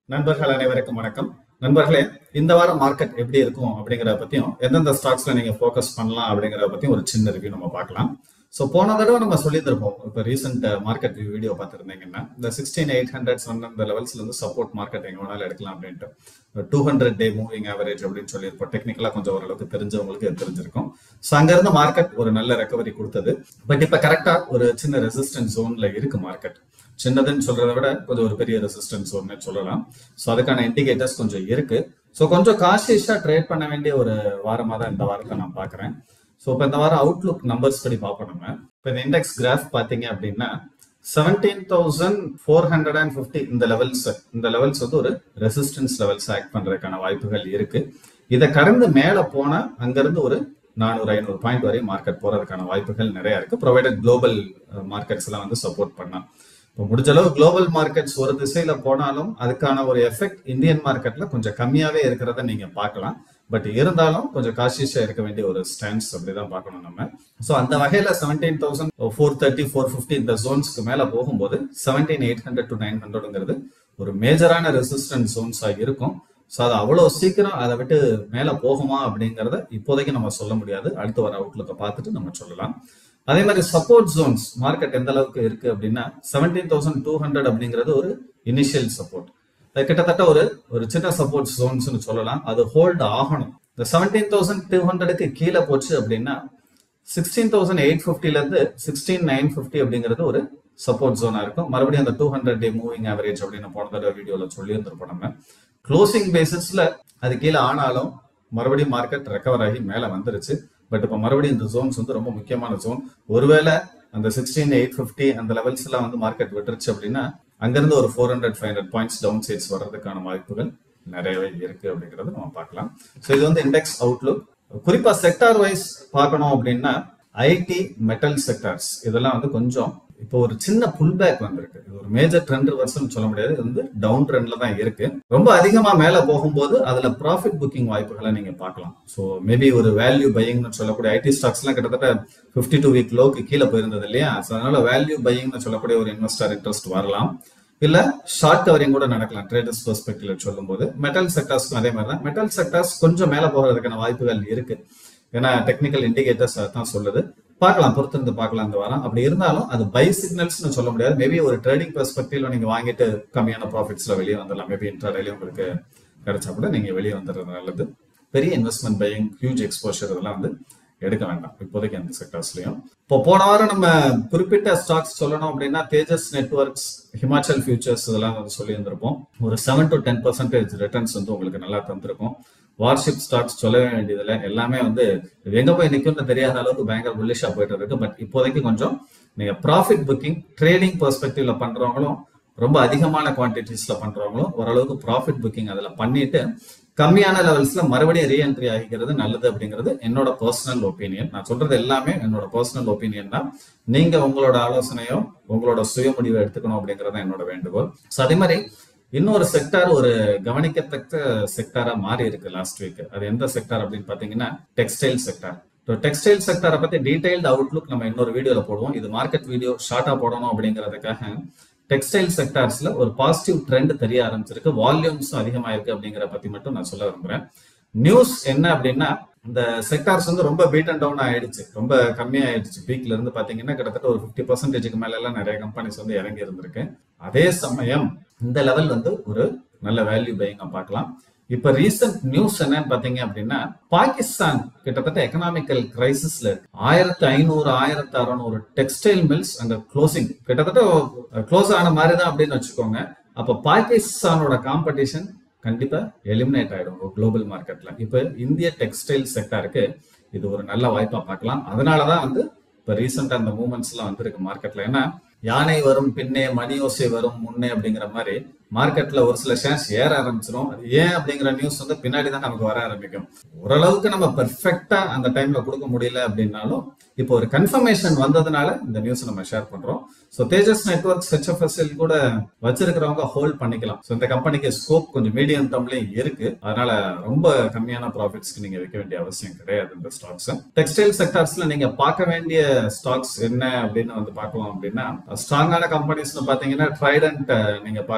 நண்பர்கள் அனைவருக்கும் வணக்கம் நண்பர்களே இந்த வாரம் மார்க்கெட் எப்படி இருக்கும் அப்படிங்கறத பத்தியும் எந்தெந்த ஸ்டாக்ஸ்ல நீங்க ஃபோக்கஸ் பண்ணலாம் அப்படிங்கறத பத்தியும் ஒரு சின்ன ரிவ்யூ நம்ம பார்க்கலாம் ஸோ போன தடவை நம்ம சொல்லியிருப்போம் இப்போ ரீசெண்ட் மார்க்கெட் வீடியோ பார்த்துருந்தீங்கன்னா இந்த சிக்ஸ்டீன் எயிட் ஹண்ட்ரட் அந்த லெவல்ஸ்ல இருந்து சப்போர்ட் மார்க்கெட் எங்க வேணாலும் எடுக்கலாம் அப்படின்ட்டு two hundred day moving average அப்படின்னு சொல்லியிருப்போம் டெக்னிக்கலா கொஞ்சம் ஓரளவுக்கு தெரிஞ்சவங்களுக்கு இது தெரிஞ்சிருக்கும் ஸோ அங்கிருந்து மார்க்கெட் ஒரு நல்ல ரெக்கவரி கொடுத்தது பட் இப்போ கரெக்டா ஒரு சின்ன ரெசிஸ்டன்ஸ் ஜோன்ல இருக்கு மார்க்கெட் சின்னதுன்னு சொல்றதை விட கொஞ்சம் ஒரு பெரிய ரெசிஸ்டன்ஸ் ஒன்று சொல்லலாம் ஸோ அதுக்கான இண்டிகேட்டர்ஸ் கொஞ்சம் இருக்கு ஸோ கொஞ்சம் காஷியஸா ட்ரேட் பண்ண வேண்டிய ஒரு வாரமா தான் இந்த வாரத்தை நான் பார்க்குறேன் ஸோ இப்போ இந்த வாரம் அவுட்லுக் நம்பர்ஸ் படி பார்ப்போம் நம்ம இப்போ இந்த இண்டெக்ஸ் கிராஃப் பார்த்தீங்க அப்படின்னா seventeen thousand four hundred and fifty இந்த லெவல்ஸ் இந்த லெவல்ஸ் வந்து ஒரு ரெசிஸ்டன்ஸ் லெவல்ஸ் ஆக்ட் பண்றதுக்கான வாய்ப்புகள் இருக்கு இதை கடந்து மேலே போனா அங்கிருந்து ஒரு நானூறு ஐநூறு பாயிண்ட் வரை மார்க்கெட் போறதுக்கான வாய்ப்புகள் நிறைய இருக்கு ப்ரொவைடட் குளோபல் மார்க்கெட்ஸ் எல்லாம் வந்து சப்போர்ட் பண்ணலாம் இப்போ முடிஞ்ச அளவு குளோபல் மார்க்கெட்ஸ் ஒரு திசையில போனாலும் அதுக்கான ஒரு எஃபெக்ட் இந்தியன் மார்க்கெட்ல கொஞ்சம் கம்மியாவே இருக்கிறத நீங்க பார்க்கலாம் பட் இருந்தாலும் கொஞ்சம் காஷியஸா இருக்க வேண்டிய ஒரு ஸ்டாண்ட்ஸ் அப்படிதான் பார்க்கணும் நம்ம ஸோ அந்த வகையில seventeen thousand four thirty four fifty இந்த ஜோன்ஸ்க்கு மேல போகும்போது seventeen eight hundred to nine ஹண்ட்ரட்ங்கிறது ஒரு மேஜரான ரெசிஸ்டன்ஸ் ஜோன்ஸா இருக்கும் ஸோ அது அவ்வளோ சீக்கிரம் அதை விட்டு மேலே போகுமா அப்படிங்கிறத இப்போதைக்கு நம்ம சொல்ல முடியாது அடுத்து வர அவுட்லுக்கை பார்த்துட்டு நம்ம சொல்லலாம் அதே மாதிரி சப்போர்ட் ஜோன்ஸ் மார்க்கெட் எந்த அளவுக்கு இருக்கு அப்படின்னா செவன்டீன் தௌசண்ட் டூ ஹண்ட்ரட் அப்படிங்கிறது ஒரு இனிஷியல் சப்போர்ட் அது கிட்டத்தட்ட ஒரு ஒரு சின்ன சப்போர்ட் ஜோன்ஸ்னு சொல்லலாம் அது ஹோல்ட் ஆகணும் இந்த செவன்டீன் தௌசண்ட் டூ ஹண்ட்ரடுக்கு கீழே போச்சு அப்படின்னா சிக்ஸ்டீன் தௌசண்ட் எயிட் ஃபிஃப்டில இருந்து சிக்ஸ்டீன் நைன் ஃபிஃப்டி அப்படிங்கிறது ஒரு சப்போர்ட் ஜோனா இருக்கும் மறுபடியும் அந்த two hundred day moving average அப்படின்னு போன தடவை வீடியோல சொல்லி இருந்திருப்போம் நம்ம க்ளோசிங் பேசிஸ்ல அது கீழே ஆனாலும் மறுபடியும் மார்க்கெட் ரெக்கவர் ஆகி மேல வந்துருச்சு பட் இப்போ மறுபடியும் இந்த ஜோன்ஸ் வந்து ரொம்ப முக்கியமான ஜோன் ஒருவேளை அந்த சிக்ஸ்டீன் எயிட் ஃபிஃப்டி அந்த லெவல்ஸ் எல்லாம் வந்து மார்க்கெட் விட்டுருச்சு அப்படின்னா அங்கிருந்து ஒரு four hundred five hundred points down sides வர்றதுக்கான வாய்ப்புகள் நிறையவே இருக்கு அப்படிங்கறத நம்ம பார்க்கலாம் ஸோ இது வந்து இண்டெக்ஸ் அவுட்லுக் குறிப்பா செக்டார் வைஸ் பார்க்கணும் அப்படின்னா ஐடி மெட்டல் செக்டார்ஸ் இதெல்லாம் வந்து கொஞ்சம் இப்போ ஒரு சின்ன புல் பேக் வந்திருக்கு இது ஒரு மேஜர் ட்ரெண்ட் ரிவர்சல் சொல்ல முடியாது இது வந்து டவுன் ட்ரெண்ட்ல தான் இருக்கு ரொம்ப அதிகமா மேல போகும்போது அதுல ப்ராஃபிட் புக்கிங் வாய்ப்புகளை நீங்க பார்க்கலாம் ஸோ மேபி ஒரு வேல்யூ பையிங்னு சொல்லக்கூடிய ஐடி ஸ்டாக்ஸ் எல்லாம் கிட்டத்தட்ட பிப்டி டூ வீக் லோக்கு கீழே போயிருந்தது இல்லையா ஸோ அதனால வேல்யூ பையிங்னு சொல்லக்கூடிய ஒரு இன்வெஸ்டர் இன்ட்ரெஸ்ட் வரலாம் இல்ல ஷார்ட் கவரிங் கூட நடக்கலாம் ட்ரேடர்ஸ் பெர்ஸ்பெக்டிவ்ல சொல்லும்போது மெட்டல் செக்டார்ஸ்க்கும் அதே மாதிரி தான் மெட்டல் செக்டார்ஸ் கொஞ்சம் மேல போகிறதுக்கான வாய்ப்புகள் இருக்கு ஏன்னா டெக்னிக்கல் இண்டிகேட்டர்ஸ் தான் சொல்லுது பார்க்கலாம் பொறுத்திருந்து பார்க்கலாம் இந்த வாரம் அப்படி இருந்தாலும் அது பை சிக்னல்ஸ்னு சொல்ல முடியாது மேபி ஒரு ட்ரேடிங் பெர்ஸ்பெக்டிவ்ல நீங்க வாங்கிட்டு கம்மியான ப்ராஃபிட்ஸ்ல வெளியே வந்துடலாம் மேபி இன்ட்ராடேலயும் உங்களுக்கு கிடைச்சா கூட நீங்க வெளியே வந்துடுறது நல்லது பெரிய இன்வெஸ்ட்மெண்ட் பையிங் ஹியூஜ் எக்ஸ்போஷர் இதெல்லாம் வந்து எடுக்க வேண்டாம் இப்போதைக்கு அந்த செக்டர்ஸ்லயும் இப்போ போன வாரம் நம்ம குறிப்பிட்ட ஸ்டாக்ஸ் சொல்லணும் அப்படின்னா தேஜஸ் நெட்ஒர்க்ஸ் ஹிமாச்சல் ஃபியூச்சர்ஸ் இதெல்லாம் வந்து சொல்லி இருந்திருப்போம் ஒரு seven to ten percentage returns வந்து உங்களுக்கு நல்லா தந்திருக்கும் வார்ஷிப் ஸ்டாக்ஸ் சொல்லவே வேண்டியதில்லை எல்லாமே வந்து எங்க போய் நிற்கும்னு தெரியாத அளவுக்கு பயங்கர புல்லிஷா போயிட்டு இருக்கு பட் இப்போதைக்கு கொஞ்சம் நீங்க ப்ராஃபிட் புக்கிங் ட்ரேடிங் பெர்ஸ்பெக்டிவ்ல பண்றவங்களும் ரொம்ப அதிகமான குவான்டிட்டிஸ்ல பண்றவங்களும் ஓரளவுக்கு ப்ராஃபிட் புக்கிங் அதுல பண்ணிட்டு கம்மியான லெவல்ஸ்ல மறுபடியும் ரீஎன்ட்ரி ஆகிக்கிறது நல்லது அப்படிங்கிறது என்னோட பர்சனல் ஒப்பீனியன் நான் சொல்றது எல்லாமே என்னோட பர்சனல் ஒப்பீனியன் தான் நீங்க உங்களோட ஆலோசனையோ உங்களோட சுய முடிவை எடுத்துக்கணும் அப்படிங்கறது என்னோட வேண்டுகோள் ஸோ அதே மாதிரி இன்னொரு செக்டார் ஒரு கவனிக்கத்தக்க செக்டாரா மாறி இருக்கு லாஸ்ட் வீக் அது எந்த செக்டார் அப்படின்னு பாத்தீங்கன்னா டெக்ஸ்டைல் செக்டார் டெக்ஸ்டைல் செக்டாரை பத்தி டீடைல்டு அவுட்லுக் நம்ம இன்னொரு வீடியோல போடுவோம் இது மார்க்கெட் வீடியோ ஷார்ட்டா போடணும் அப்படிங்கிறதுக்காக டெக்ஸ்டைல் செக்டார்ஸ்ல ஒரு பாசிட்டிவ் ட்ரெண்ட் தெரிய ஆரம்பிச்சிருக்கு வால்யூம்ஸும் அதிகமாயிருக்கு அப்படிங்கிற பத்தி மட்டும் நான் சொல்ல விரும்புறேன் நியூஸ் என்ன அப்படின்னா இந்த செக்டார்ஸ் வந்து ரொம்ப பீட் அண்ட் டவுன் ஆயிடுச்சு ரொம்ப கம்மியாயிடுச்சு பீக்ல இருந்து பாத்தீங்கன்னா கிட்டத்தட்ட ஒரு ஃபிஃப்டி பர்சன்டேஜுக்கு மேல எல்லாம் நிறைய கம்பெனிஸ் வந்து இறங்கி இருந்திருக்கு அதே சமயம் இந்த லெவல் வந்து ஒரு நல்ல வேல்யூ பையிங்க பார்க்கலாம் இப்ப ரீசெண்ட் நியூஸ் என்னன்னு பாத்தீங்க அப்படின்னா பாகிஸ்தான் கிட்டத்தட்ட எக்கனாமிக்கல் கிரைசிஸ்ல இருக்கு ஆயிரத்தி ஐநூறு ஆயிரத்தி அறுநூறு டெக்ஸ்டைல் மில்ஸ் அங்க க்ளோசிங் கிட்டத்தட்ட க்ளோஸ் ஆன மாதிரி தான் அப்படின்னு வச்சுக்கோங்க அப்ப பாகிஸ்தானோட காம்படிஷன் கண்டிப்பா எலிமினேட் ஆயிடும் குளோபல் மார்க்கெட்ல இப்ப இந்திய டெக்ஸ்டைல் செக்டாருக்கு இது ஒரு நல்ல வாய்ப்பா பார்க்கலாம் அதனாலதான் வந்து இப்ப ரீசெண்டா அந்த மூமெண்ட்ஸ் எல்லாம் வந்திருக்கு மார்க்கெட்ல ஏன்னா யானை வரும் பின்னே மணி ஓசை வரும் முன்னே அப்படிங்கிற மாதிரி மார்க்கெட்ல ஒரு சில ஷேர்ஸ் ஏற ஆரம்பிச்சிடும் அது ஏன் அப்படிங்கிற நியூஸ் வந்து பின்னாடி தான் நமக்கு வர ஆரம்பிக்கும் ஓரளவுக்கு நம்ம பெர்ஃபெக்டா அந்த டைம்ல கொடுக்க முடியல அப்படின்னாலும் இப்போ ஒரு கன்ஃபர்மேஷன் வந்ததுனால இந்த நியூஸ் நம்ம ஷேர் பண்றோம் ஸோ தேஜஸ் நெட்ஒர்க்ஸ் ஹெச்எஃப்எஸ்எல் கூட வச்சிருக்கிறவங்க ஹோல்ட் பண்ணிக்கலாம் ஸோ இந்த கம்பெனிக்கு ஸ்கோப் கொஞ்சம் மீடியம் டேர்ம்லயும் இருக்கு அதனால ரொம்ப கம்மியான ப்ராஃபிட்ஸ்க்கு நீங்க வைக்க வேண்டிய அவசியம் கிடையாது இந்த ஸ்டாக்ஸ் டெக்ஸ்டைல் செக்டார்ஸ்ல நீங்க பார்க்க வேண்டிய ஸ்டாக்ஸ் என்ன அப்படின்னு வந்து பார்க்கலாம் அப்படின்னா ஸ்ட்ராங்கான கம்பெனிஸ்னு பாத்தீங்கன்னா ட்ரைடன்ட் நீங்க பார்க்கலாம்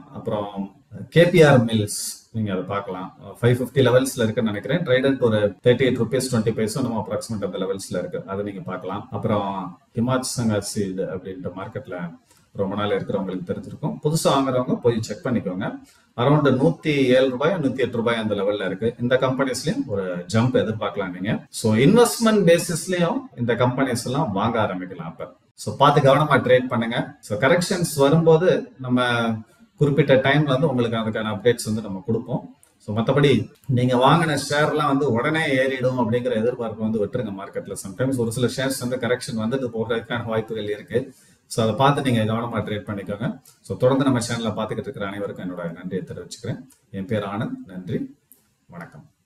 அப்புறம் கேபிஆர் மில்ஸ் நீங்க அதை பார்க்கலாம் ஃபைவ் ஃபிஃப்டி லெவல்ஸ்ல இருக்குன்னு நினைக்கிறேன் ட்ரைடன்ட் ஒரு தேர்ட்டி எயிட் ருபீஸ் டுவெண்ட்டி பைஸும் நம்ம அப்ராக்சிமேட் அந்த லெவல்ஸ்ல இருக்கு அதை நீங்க பார்க்கலாம் அப்புறம் ஹிமாச் சங்கர் சீல்டு அப்படின்ற மார்க்கெட்ல ரொம்ப நாள் இருக்கிறவங்களுக்கு தெரிஞ்சிருக்கும் புதுசா வாங்குறவங்க போய் செக் பண்ணிக்கோங்க அரௌண்ட் நூத்தி ஏழு ரூபாய் நூத்தி எட்டு ரூபாய் அந்த லெவல்ல இருக்கு இந்த கம்பெனிஸ்லயும் ஒரு ஜம்ப் எதிர்பார்க்கலாம் நீங்க சோ இன்வெஸ்ட்மெண்ட் பேசிஸ்லயும் இந்த கம்பெனிஸ் எல்லாம் வாங்க ஆரம்பிக்கலாம் அப்ப சோ பார்த்து கவனமா ட்ரேட் பண்ணுங்க சோ கரெக்ஷன்ஸ் வரும்போது நம்ம குறிப்பிட்ட டைம்ல வந்து உங்களுக்கு அதுக்கான அப்டேட்ஸ் வந்து நம்ம கொடுப்போம் ஸோ மற்றபடி நீங்க வாங்கின ஷேர்லாம் வந்து உடனே ஏறிடும் அப்படிங்கிற எதிர்பார்ப்பு வந்து விட்டுருங்க மார்க்கெட்ல சம்டைம்ஸ் ஒரு சில ஷேர்ஸ் வந்து கரெக்ஷன் வந்துட்டு போகிறதுக்கான வாய்ப்புகள் இருக்கு ஸோ அதை பார்த்து நீங்க கவனமா ட்ரேட் பண்ணிக்கோங்க ஸோ தொடர்ந்து நம்ம சேனலை பார்த்துக்கிட்டு இருக்கிற அனைவருக்கும் என்னோட நன்றியை தெரிவிச்சுக்கிறேன் என் பேர் ஆனந்த் நன்றி வணக்கம்